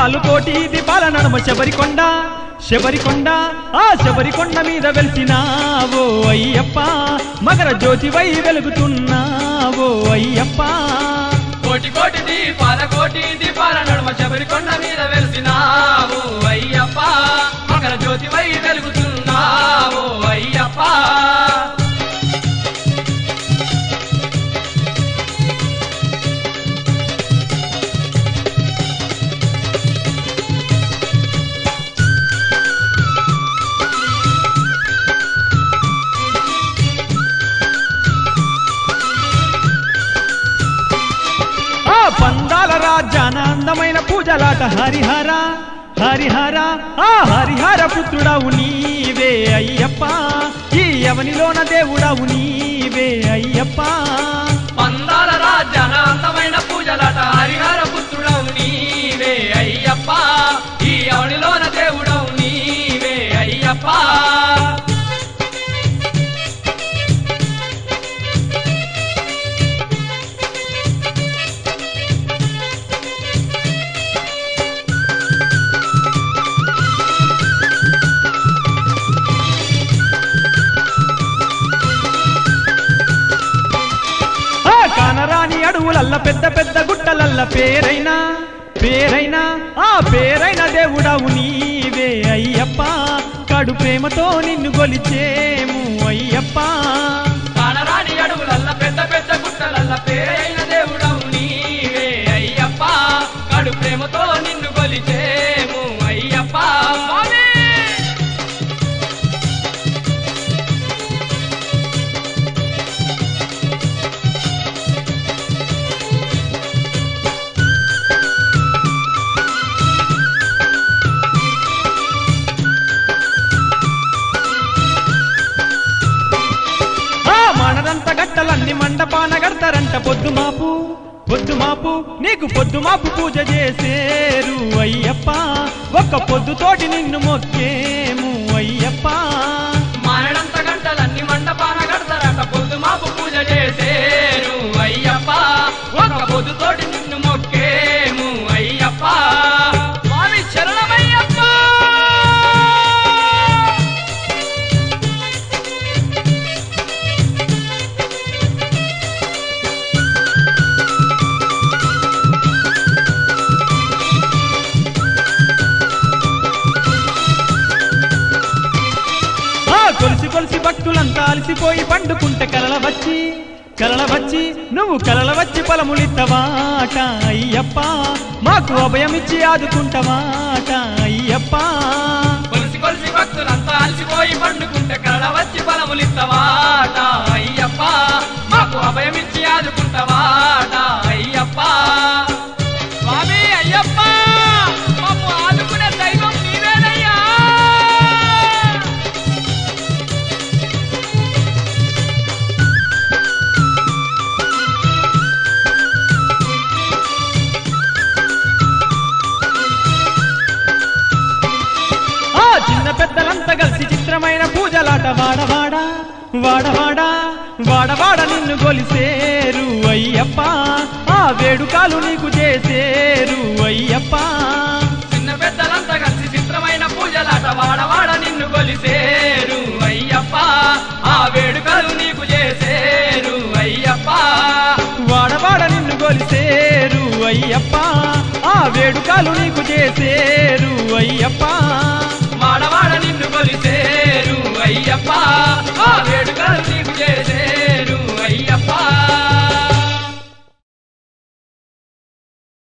దీపాలు కోటి దీపాల నడుమ శబరికొండ శబరికొండ ఆ శబరికొండ మీద వెలిసినావో అయ్యప్ప మకర జ్యోతివై వెలుగుతున్నావో అయ్యప్ప కోటి కోటి దీపాల కోటి దీపాల నడుమ శబరికొండ మీద వెలిసినావు అయ్యప్ప మకర జ్యోతివై వెలుగుతున్నావు అయ్యప్ప ఆ పందాల రాజ్యాన అందమైన పూజలాట హరిహర హరిహర ఆ హరిహర పుత్రుడవు నీవే అయ్యప్ప ఈ అవనిలోన దేవుడవు నీవే అయ్యప్ప పందాల రాజ్యాన అందమైన పూజలాట హరిహర పుత్రుడవు నీవే అయ్యప్ప ఈ అవనిలోన దేవుడవు నీవే అయ్యప్ప ఆ కానరాని అడవులల్ల పెద్ద పెద్ద గుట్టలల్ల పేరైనా పేరైనా ఆ పేరైన దేవుడవు నీవే అయ్యప్ప కడు ప్రేమతో నిన్ను గొలిచేము అయ్యప్ప కానరాని అడవులల్ల పెద్ద పెద్ద గుట్టలల్ల పేరైన దేవుడవు నీవే అయ్యప్ప కడు ప్రేమతో నిన్ను కొలిచేము అయ్యప్ప స్వామి ఆ మనదంత గట్టలన్ని మండపాన గడతారంట పొద్దుమాపు పొద్దుమాపు నీకు పొద్దుమాపు పూజ చేసేరు అయ్యప్ప ఒక్క పొద్దుతోటి నిన్ను మొక్కేము అయ్యప్ప మారడంత గంటలన్నీ మండపాన గడతారట పొద్దు మాపు పూజ చేసేరు అయ్యప్ప ఒక పొద్దుతోటి నిన్ను మొక్కేము అయ్యప్ప స్వామి శరణమయ్యప్ప ఆ కొలిసి కొలిసి భక్తులంతా అలసిపోయి పండుకుంటే కలల వచ్చి కలల వచ్చి నువ్వు కలల వచ్చి పొలములిత్తవాట అయ్యప్ప మాకు అభయమిచ్చి ఆదుకుంటవాట అయ్యప్ప కొలిసి కొలిసి భక్తులంతా అలసిపోయి పండుకుంటే కరడ వచ్చి ఫలములిత్తవాట అయ్యప్ప మాకు అభయమిచ్చి ఆదుకుంటవాట అయ్యప్ప స్వామి అయ్యప్ప మమ్ము ఆదుకునే దైవం నీవేనయ్యా ఆ చిన్న పెద్దలంతా కలిసి చిత్రమైన పూజలాట వాడవాడ వాడవాడ వాడవాడ నిన్ను గొలిసేరు అయ్యప్ప ఆ వేడుకాలు నీకు చేసేరు అయ్యప్ప చిన్న పెద్దలంతా కలిసి చిత్రమైన పూజలాట వాడవాడ నిన్ను కొలిసేరు అయ్యప్ప ఆ వేడుకలు నీకు చేసేరు అయ్యప్ప వాడవాడ నిన్ను గొలిసేరు అయ్యప్ప ఆ వేడుకాలు నీకు చేసేరు అయ్యప్ప వాడవాడ నిన్ను కొలిసే